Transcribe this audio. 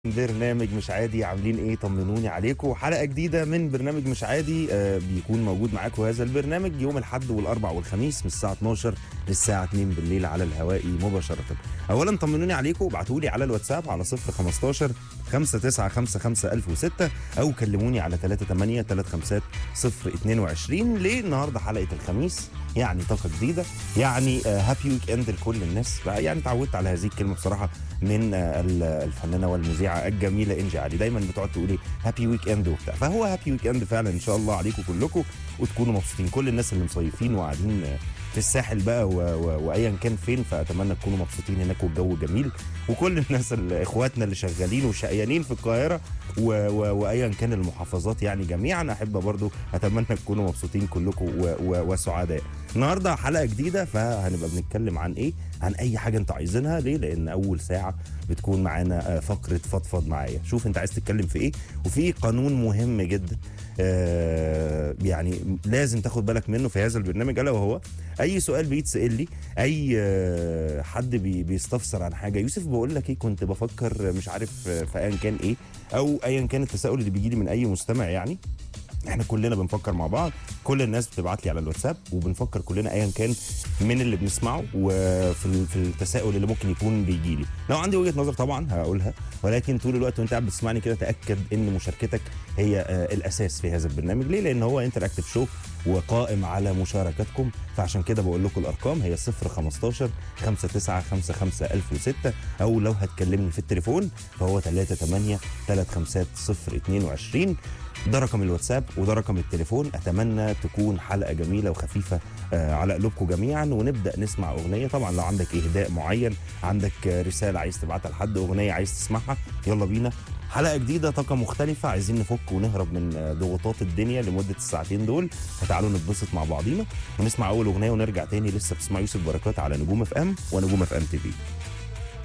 برنامج مش عادي عاملين ايه طمنوني عليكم حلقه جديده من برنامج مش عادي آه بيكون موجود معاكم هذا البرنامج يوم الاحد والاربع والخميس من الساعه 12 للساعه 2 بالليل على الهواء مباشره اولا طمنوني عليكم ابعتوا لي على الواتساب على 015 5955006 او كلموني على 38 35 022 ليه النهارده حلقه الخميس يعني طاقه جديده يعني هابي ويك اند لكل الناس بقى يعني اتعودت على هذه الكلمه بصراحه من آه، ال- الفنانه والمذيعه الجميله انجي علي دايما بتقعد تقولي هابي ويك اند وبتاع فهو هابي ويك اند فعلا ان شاء الله عليكم كلكم وتكونوا مبسوطين كل الناس اللي مصيفين وقاعدين آه، في الساحل بقى و- و- وايا كان فين فاتمنى تكونوا مبسوطين هناك والجو جميل وكل الناس اللي اخواتنا اللي شغالين وشقيانين في القاهره و- و- وايا كان المحافظات يعني جميعا احب برضو اتمنى تكونوا مبسوطين كلكم و- و- وسعداء النهارده حلقه جديده فهنبقى بنتكلم عن ايه عن اي حاجه انتوا عايزينها ليه لان اول ساعه بتكون معانا آه، فقره فضفض معايا شوف انت عايز تتكلم في ايه وفي قانون مهم جدا آه، يعني لازم تاخد بالك منه في هذا البرنامج الا وهو اي سؤال بيتسال لي اي آه، حد بي بيستفسر عن حاجه يوسف بقول لك ايه كنت بفكر مش عارف آه، في ايا كان ايه او ايا كان التساؤل اللي بيجي لي من اي مستمع يعني احنا كلنا بنفكر مع بعض كل الناس بتبعت لي على الواتساب وبنفكر كلنا ايا كان من اللي بنسمعه وفي ال- في التساؤل اللي ممكن يكون بيجي لي لو عندي وجهه نظر طبعا هقولها ولكن طول الوقت وانت قاعد بتسمعني كده تاكد ان مشاركتك هي آه، الاساس في هذا البرنامج ليه لان هو انتراكتيف شو وقائم على مشاركاتكم فعشان كده بقول لكم الارقام هي 015 5955006 او لو هتكلمني في التليفون فهو 38 35022 ده رقم الواتساب وده رقم التليفون اتمنى تكون حلقه جميله وخفيفه آه، على قلوبكم جميعا ونبدا نسمع اغنيه طبعا لو عندك اهداء معين عندك آه، رساله عايز تبعتها لحد اغنيه عايز تسمعها يلا بينا حلقه جديده طاقه مختلفه عايزين نفك ونهرب من آه، ضغوطات الدنيا لمده الساعتين دول فتعالوا نتبسط مع بعضينا ونسمع اول اغنيه ونرجع تاني لسه بتسمع يوسف بركات على نجوم اف ام ونجوم اف ام تي في